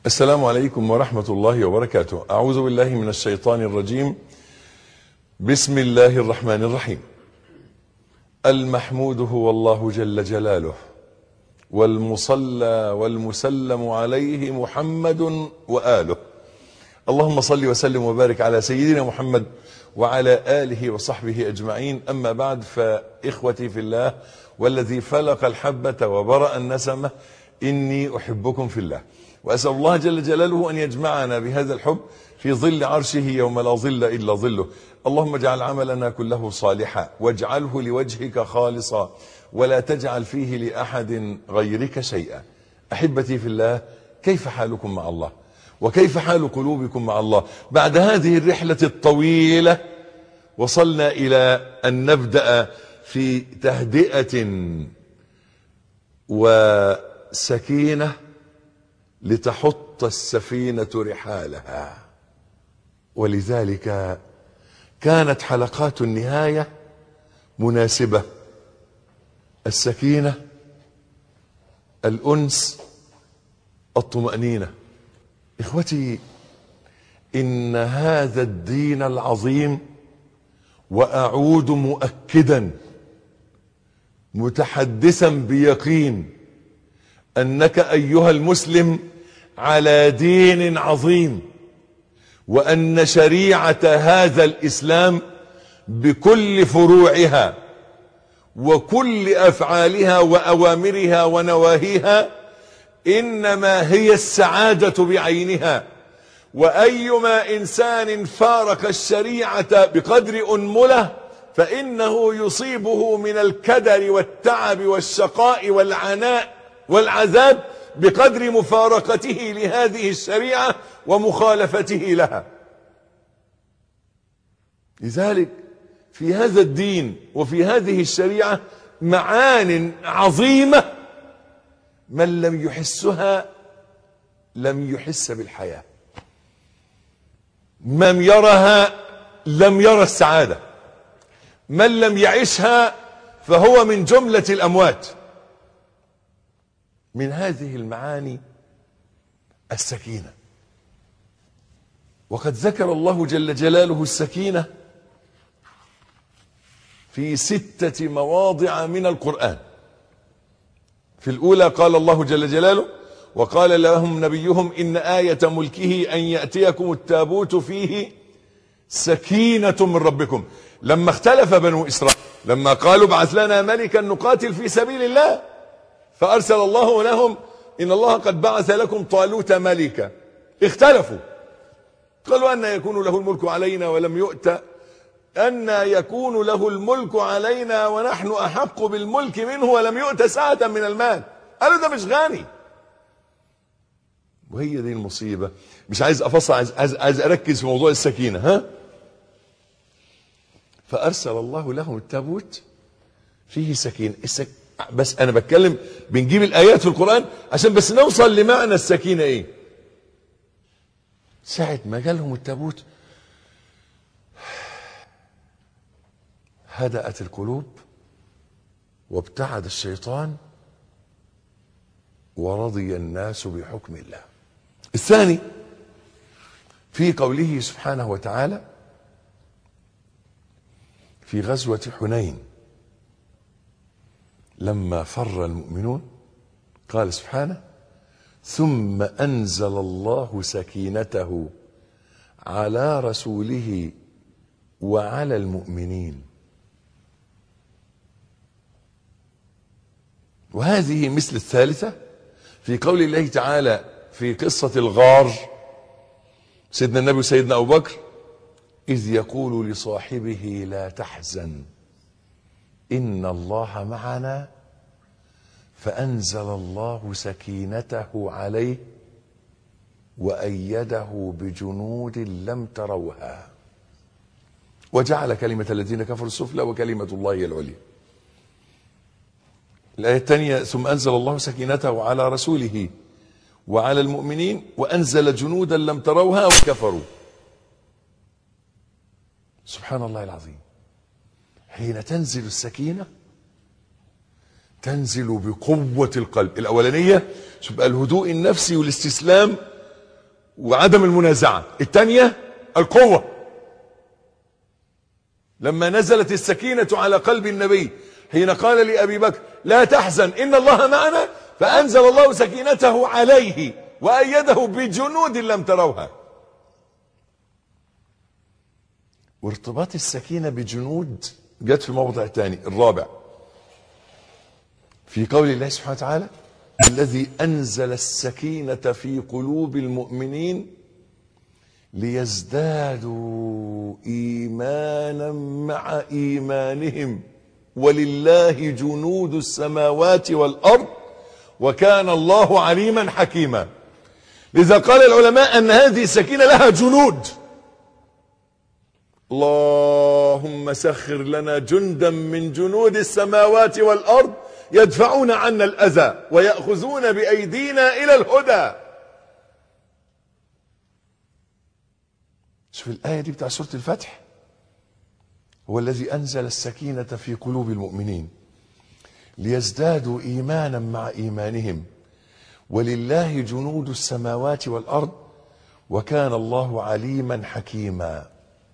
السلام عليكم ورحمة الله وبركاته أعوذ بالله من الشيطان الرجيم بسم الله الرحمن الرحيم المحمود هو الله جل جلاله والمصلى والمسلم عليه محمد وآله اللهم صل وسلم وبارك على سيدنا محمد وعلى آله وصحبه أجمعين أما بعد فإخوتي في الله والذي فلق الحبة وبرأ النسمة إني أحبكم في الله وأسأل الله جل جلاله أن يجمعنا بهذا الحب في ظل عرشه يوم لا ظل إلا ظله اللهم اجعل عملنا كله صالحا واجعله لوجهك خالصا ولا تجعل فيه لأحد غيرك شيئا أحبتي في الله كيف حالكم مع الله وكيف حال قلوبكم مع الله بعد هذه الرحلة الطويلة وصلنا إلى أن نبدأ في تهدئة وسكينة لتحط السفينة رحالها ولذلك كانت حلقات النهاية مناسبة السكينة الأنس الطمأنينة إخوتي إن هذا الدين العظيم وأعود مؤكدا متحدثا بيقين أنك أيها المسلم على دين عظيم وأن شريعة هذا الإسلام بكل فروعها وكل أفعالها وأوامرها ونواهيها إنما هي السعادة بعينها وأيما إنسان فارق الشريعة بقدر أنمله فإنه يصيبه من الكدر والتعب والشقاء والعناء والعذاب بقدر مفارقته لهذه الشريعة ومخالفته لها لذلك في هذا الدين وفي هذه الشريعة معان عظيمة من لم يحسها لم يحس بالحياة من يرها لم يرى السعادة من لم يعيشها فهو من جملة الأموات من هذه المعاني السكينة وقد ذكر الله جل جلاله السكينة في ستة مواضع من القرآن في الأولى قال الله جل جلاله وقال لهم نبيهم إن آية ملكه أن يأتيكم التابوت فيه سكينة من ربكم لما اختلف بنو إسرائيل لما قالوا بعث لنا ملكا نقاتل في سبيل الله فأرسل الله لهم إن الله قد بعث لكم طالوت ملكا اختلفوا قالوا أن يكون له الملك علينا ولم يؤت أن يكون له الملك علينا ونحن أحق بالملك منه ولم يؤت ساعة من المال قالوا ده مش غني وهي دي المصيبة مش عايز أفصل عايز, عايز, عايز أركز في موضوع السكينة ها فأرسل الله لهم التابوت فيه سكينة السك... بس أنا بتكلم بنجيب الآيات في القرآن عشان بس نوصل لمعنى السكينة إيه ساعة ما جالهم التابوت هدأت القلوب وابتعد الشيطان ورضي الناس بحكم الله الثاني في قوله سبحانه وتعالى في غزوة حنين لما فر المؤمنون قال سبحانه ثم أنزل الله سكينته على رسوله وعلى المؤمنين وهذه مثل الثالثة في قول الله تعالى في قصة الغار سيدنا النبي وسيدنا أبو بكر إذ يقول لصاحبه لا تحزن إن الله معنا فأنزل الله سكينته عليه وأيده بجنود لم تروها وجعل كلمة الذين كفروا السفلى وكلمة الله هي العليا الآية الثانية ثم أنزل الله سكينته على رسوله وعلى المؤمنين وأنزل جنودا لم تروها وكفروا سبحان الله العظيم حين تنزل السكينة تنزل بقوة القلب الأولانية تبقى الهدوء النفسي والاستسلام وعدم المنازعة الثانية القوة لما نزلت السكينة على قلب النبي حين قال لأبي بكر لا تحزن إن الله معنا فأنزل الله سكينته عليه وأيده بجنود لم تروها وارتباط السكينة بجنود جت في موضع ثاني الرابع في قول الله سبحانه وتعالى الذي أنزل السكينة في قلوب المؤمنين ليزدادوا إيمانا مع إيمانهم ولله جنود السماوات والأرض وكان الله عليما حكيما لذا قال العلماء أن هذه السكينة لها جنود اللهم سخر لنا جندا من جنود السماوات والأرض يدفعون عنا الأذى ويأخذون بأيدينا إلى الهدى شوف الآية دي بتاع سورة الفتح هو الذي أنزل السكينة في قلوب المؤمنين ليزدادوا إيمانا مع إيمانهم ولله جنود السماوات والأرض وكان الله عليما حكيما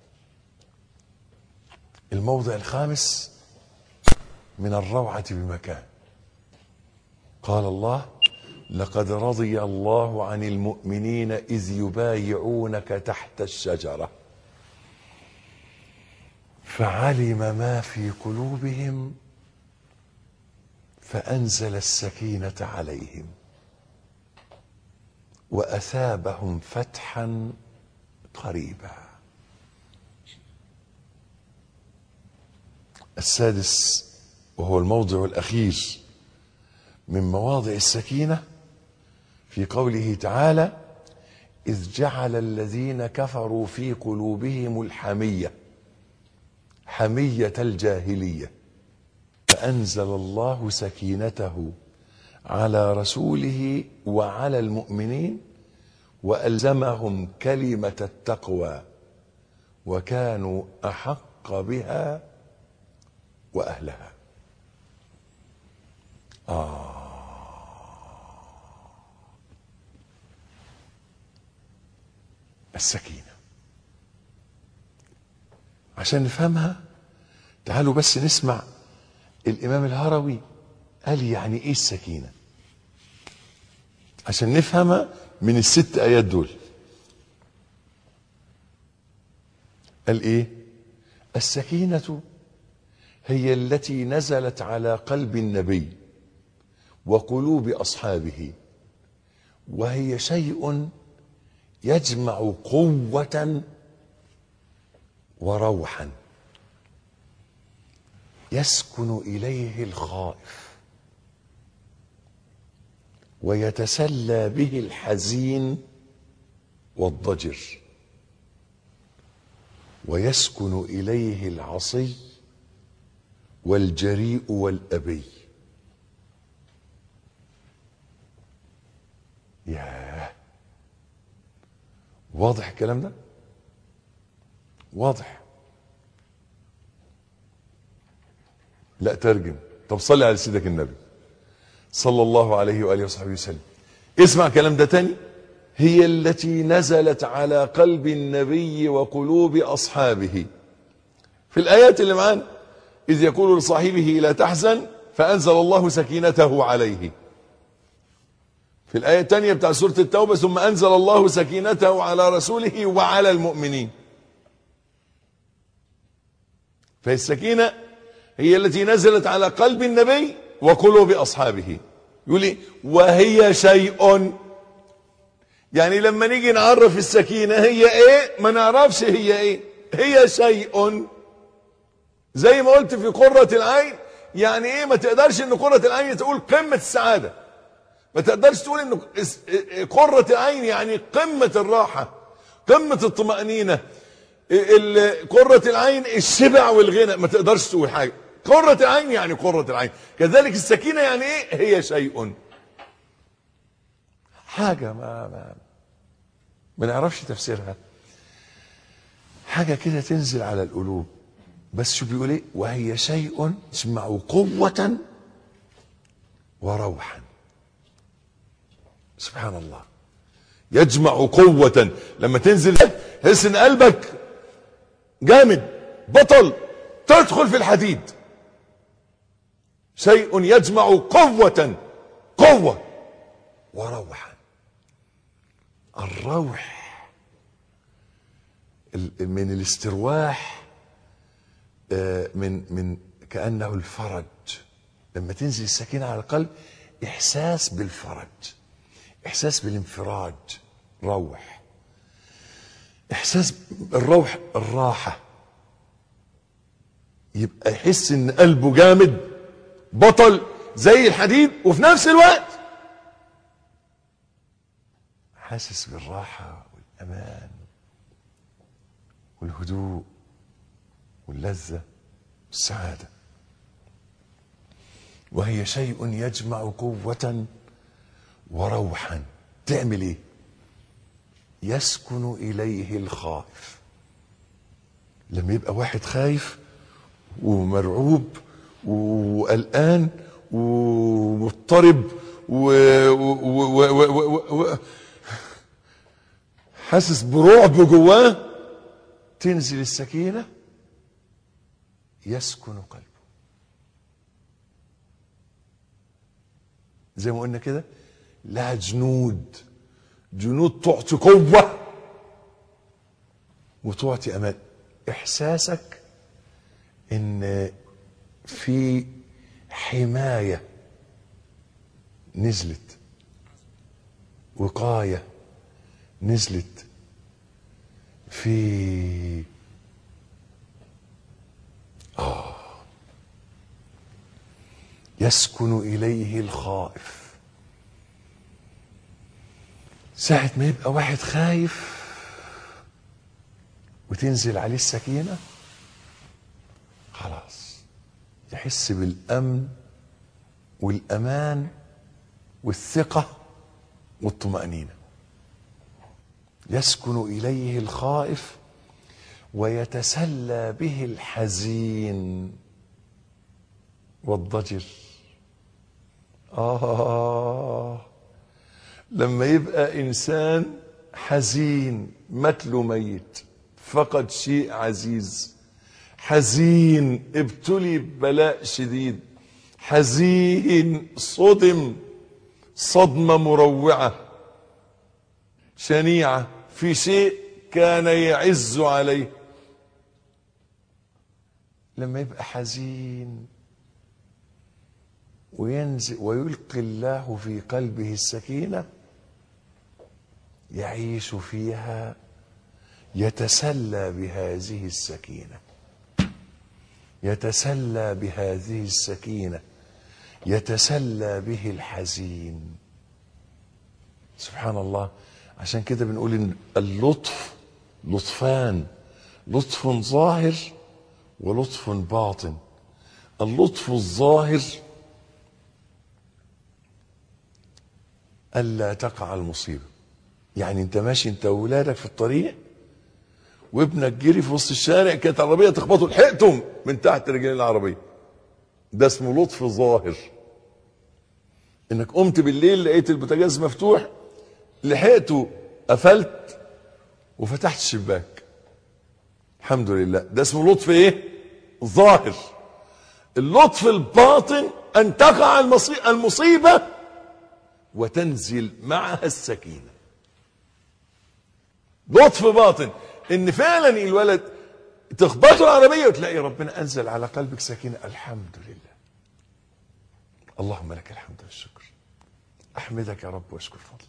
الموضع الخامس من الروعة بمكان قال الله لقد رضي الله عن المؤمنين إذ يبايعونك تحت الشجرة فعلم ما في قلوبهم فأنزل السكينة عليهم وأثابهم فتحا قريبا السادس وهو الموضع الأخير من مواضع السكينة في قوله تعالى إذ جعل الذين كفروا في قلوبهم الحمية حمية الجاهلية فأنزل الله سكينته على رسوله وعلى المؤمنين وألزمهم كلمة التقوى وكانوا أحق بها وأهلها آه السكينة عشان نفهمها تعالوا بس نسمع الإمام الهروي قال يعني إيه السكينة عشان نفهمها من الست آيات دول قال إيه السكينة هي التي نزلت على قلب النبي وقلوب اصحابه وهي شيء يجمع قوه وروحا يسكن اليه الخائف ويتسلى به الحزين والضجر ويسكن اليه العصي والجريء والأبي ياه واضح الكلام ده واضح لا ترجم طب صلي على سيدك النبي صلى الله عليه وآله وصحبه وسلم اسمع كلام ده تاني هي التي نزلت على قلب النبي وقلوب أصحابه في الآيات اللي معانا إذ يقول لصاحبه لا تحزن فأنزل الله سكينته عليه في الآية الثانية بتاع سورة التوبة ثم أنزل الله سكينته على رسوله وعلى المؤمنين فالسكينة هي التي نزلت على قلب النبي وقلوب أصحابه يقول لي وهي شيء يعني لما نيجي نعرف السكينة هي ايه ما نعرفش هي ايه هي شيء زي ما قلت في قرة العين يعني ايه ما تقدرش ان قرة العين تقول قمة السعادة ما تقدرش تقول ان قرة العين يعني قمة الراحة قمة الطمأنينة قرة العين الشبع والغنى ما تقدرش تقول حاجة قرة العين يعني قرة العين كذلك السكينة يعني ايه هي شيء حاجة ما ما ما نعرفش تفسيرها حاجة كده تنزل على القلوب بس شو بيقول ايه وهي شيء تجمع قوة وروحا سبحان الله يجمع قوة لما تنزل تحس ان قلبك جامد بطل تدخل في الحديد شيء يجمع قوة قوة وروحا الروح ال- من الاسترواح آه، من من كأنه الفرج لما تنزل السكينة على القلب إحساس بالفرج إحساس بالانفراج روح إحساس الروح الراحة يبقى يحس إن قلبه جامد بطل زي الحديد وفي نفس الوقت حاسس بالراحة والأمان والهدوء واللذة والسعادة وهي شيء يجمع قوة وروحا تعمل ايه يسكن إليه الخائف لما يبقى واحد خايف ومرعوب وقلقان ومضطرب و... و... و... و... و... و... حاسس برعب جواه تنزل السكينة يسكن قلبه زي ما قلنا كده لها جنود جنود تعطي قوة وتعطي أمان إحساسك إن في حماية نزلت وقاية نزلت في يسكن إليه الخائف ساعة ما يبقى واحد خايف وتنزل عليه السكينة خلاص يحس بالأمن والأمان والثقة والطمأنينة يسكن إليه الخائف ويتسلى به الحزين والضجر آه لما يبقى إنسان حزين متله ميت فقد شيء عزيز حزين ابتلي ببلاء شديد حزين صدم صدمة مروعة شنيعة في شيء كان يعز عليه لما يبقى حزين وينزل ويلقي الله في قلبه السكينة يعيش فيها يتسلى بهذه السكينة يتسلى بهذه السكينة يتسلى به الحزين سبحان الله عشان كده بنقول ان اللطف لطفان لطف ظاهر ولطف باطن اللطف الظاهر ألا تقع المصيبة يعني انت ماشي انت وولادك في الطريق وابنك جري في وسط الشارع كانت عربية تخبطه لحقتهم من تحت رجلين العربية ده اسمه لطف ظاهر انك قمت بالليل لقيت البوتاجاز مفتوح لحقته قفلت وفتحت الشباك الحمد لله ده اسمه لطف ايه ظاهر اللطف الباطن ان تقع المصي- المصيبه وتنزل معها السكينه لطف باطن ان فعلا الولد تخبطه العربيه وتلاقي ربنا انزل على قلبك سكينه الحمد لله اللهم لك الحمد والشكر احمدك يا رب واشكر فضلك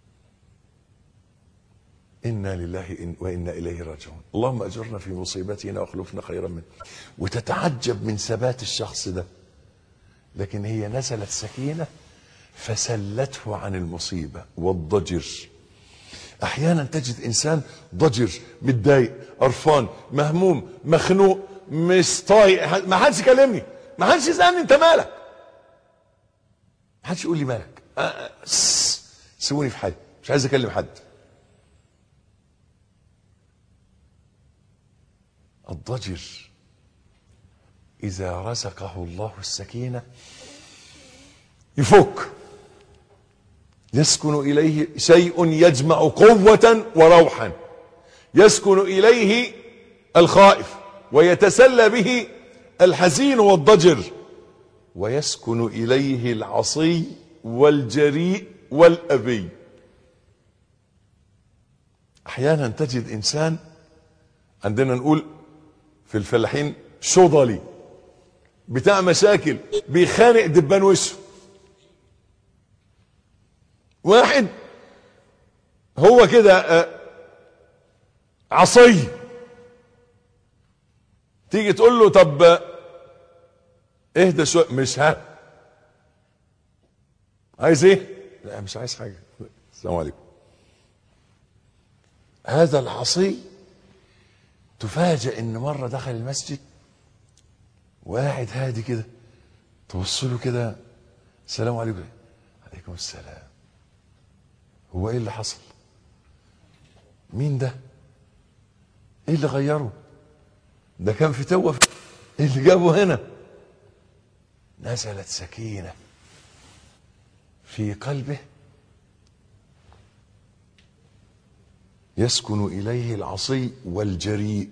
انا لله إن وانا اليه راجعون اللهم اجرنا في مصيبتنا واخلفنا خيرا منه وتتعجب من ثبات الشخص ده لكن هي نزلت سكينه فسلته عن المصيبه والضجر احيانا تجد انسان ضجر متضايق قرفان مهموم مخنوق مش طايق ما حدش يكلمني ما حدش يسالني انت مالك ما حدش يقول لي مالك آه، آه، سس، سيبوني في حالي مش عايز اكلم حد الضجر اذا رزقه الله السكينه يفك يسكن إليه شيء يجمع قوة وروحا يسكن إليه الخائف ويتسلى به الحزين والضجر ويسكن إليه العصي والجريء والأبي أحيانا تجد إنسان عندنا نقول في الفلاحين شضلي بتاع مشاكل بيخانق دبان وشه واحد هو كده آه، عصي تيجي تقول له طب آه، اهدى شويه مش ها عايز ايه لا مش عايز حاجه السلام عليكم هذا العصي تفاجئ ان مره دخل المسجد وقاعد هادي كده تبص له كده السلام عليكم عليكم السلام هو ايه اللي حصل مين ده ايه اللي غيره ده كان في توه ايه اللي جابه هنا نزلت سكينه في قلبه يسكن اليه العصي والجريء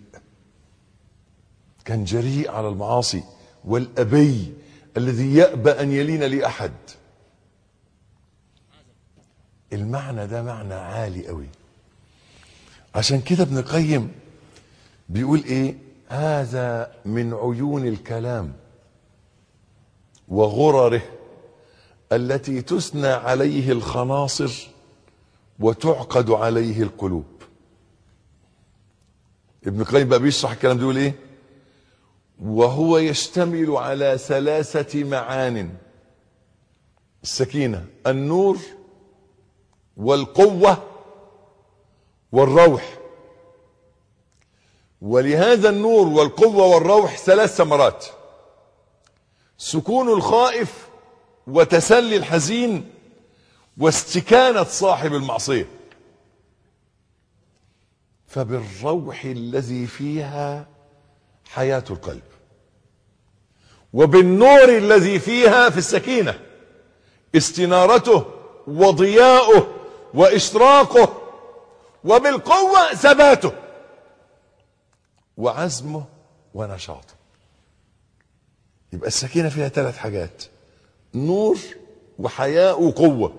كان جريء على المعاصي والابي الذي يابى ان يلين لاحد المعنى ده معنى عالي قوي عشان كده ابن القيم بيقول ايه هذا من عيون الكلام وغرره التي تثنى عليه الخناصر وتعقد عليه القلوب ابن القيم بقى بيشرح الكلام ده يقول ايه وهو يشتمل على ثلاثة معان السكينة النور والقوة والروح ولهذا النور والقوة والروح ثلاث ثمرات سكون الخائف وتسلي الحزين واستكانة صاحب المعصية فبالروح الذي فيها حياة القلب وبالنور الذي فيها في السكينة استنارته وضياؤه وإشراقه وبالقوة ثباته وعزمه ونشاطه يبقى السكينة فيها ثلاث حاجات نور وحياء وقوة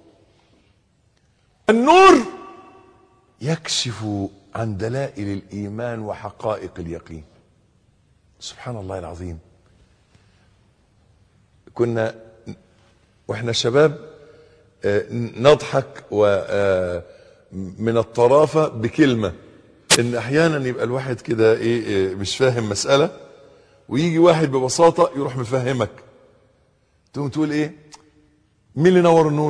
النور يكشف عن دلائل الإيمان وحقائق اليقين سبحان الله العظيم كنا واحنا شباب آه، نضحك ومن الطرافة بكلمة ان احيانا يبقى الواحد كده ايه آه، مش فاهم مسألة ويجي واحد ببساطة يروح مفهمك تقوم تقول ايه مين اللي نور النور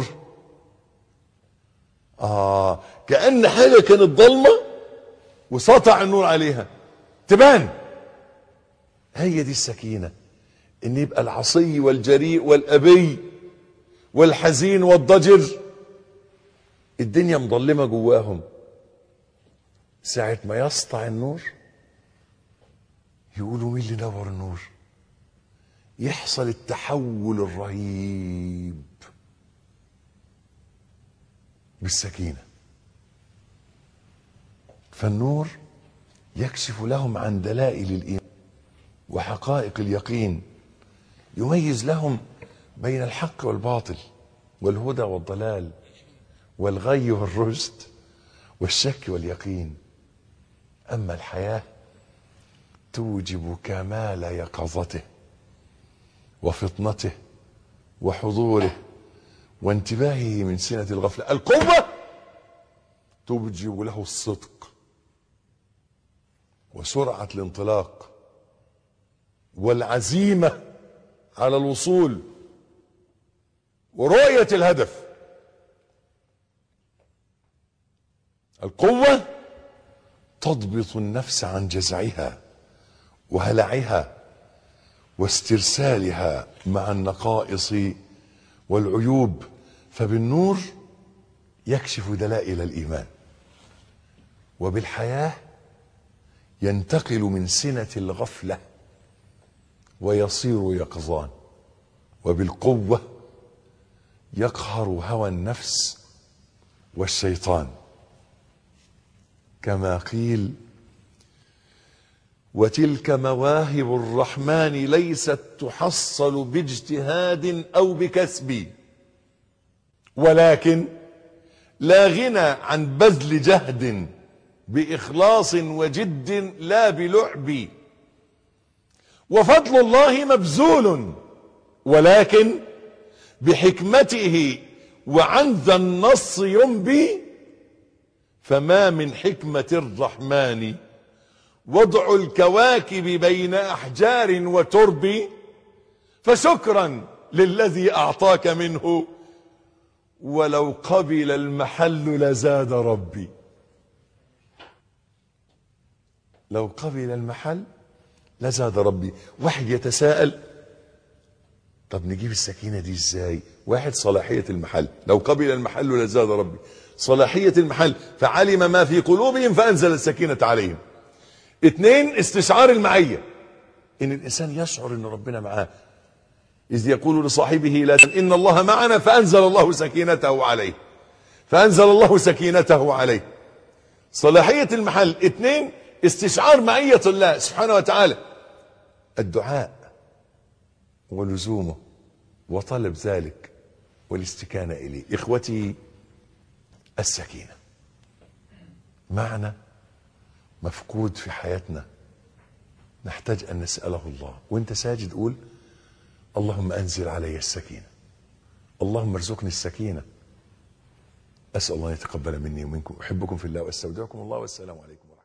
اه كأن حاجة كانت ضلمة وسطع النور عليها تبان هي دي السكينة ان يبقى العصي والجريء والابي والحزين والضجر الدنيا مظلمة جواهم ساعة ما يسطع النور يقولوا مين اللي نور النور يحصل التحول الرهيب بالسكينة فالنور يكشف لهم عن دلائل الإيمان وحقائق اليقين يميز لهم بين الحق والباطل والهدى والضلال والغي والرشد والشك واليقين أما الحياة توجب كمال يقظته وفطنته وحضوره وانتباهه من سنة الغفلة القوة توجب له الصدق وسرعة الانطلاق والعزيمة على الوصول ورؤية الهدف القوة تضبط النفس عن جزعها وهلعها واسترسالها مع النقائص والعيوب فبالنور يكشف دلائل الايمان وبالحياه ينتقل من سنه الغفله ويصير يقظان وبالقوه يقهر هوى النفس والشيطان كما قيل وتلك مواهب الرحمن ليست تحصل باجتهاد او بكسب ولكن لا غنى عن بذل جهد باخلاص وجد لا بلعب وفضل الله مبذول ولكن بحكمته وعن ذا النص ينبي فما من حكمة الرحمن وضع الكواكب بين أحجار وترب فشكرا للذي أعطاك منه ولو قبل المحل لزاد ربي لو قبل المحل لزاد ربي واحد يتساءل طب نجيب السكينة دي ازاي واحد صلاحية المحل لو قبل المحل لزاد ربي صلاحية المحل فعلم ما في قلوبهم فأنزل السكينة عليهم اثنين استشعار المعية ان الانسان يشعر ان ربنا معاه اذ يقول لصاحبه لا تن ان الله معنا فانزل الله سكينته عليه فانزل الله سكينته عليه صلاحية المحل اثنين استشعار معية الله سبحانه وتعالى الدعاء ولزومه وطلب ذلك والاستكانة إليه إخوتي السكينة معنى مفقود في حياتنا نحتاج أن نسأله الله وانت ساجد قول اللهم أنزل علي السكينة اللهم ارزقني السكينة أسأل الله يتقبل مني ومنكم أحبكم في الله وأستودعكم الله والسلام عليكم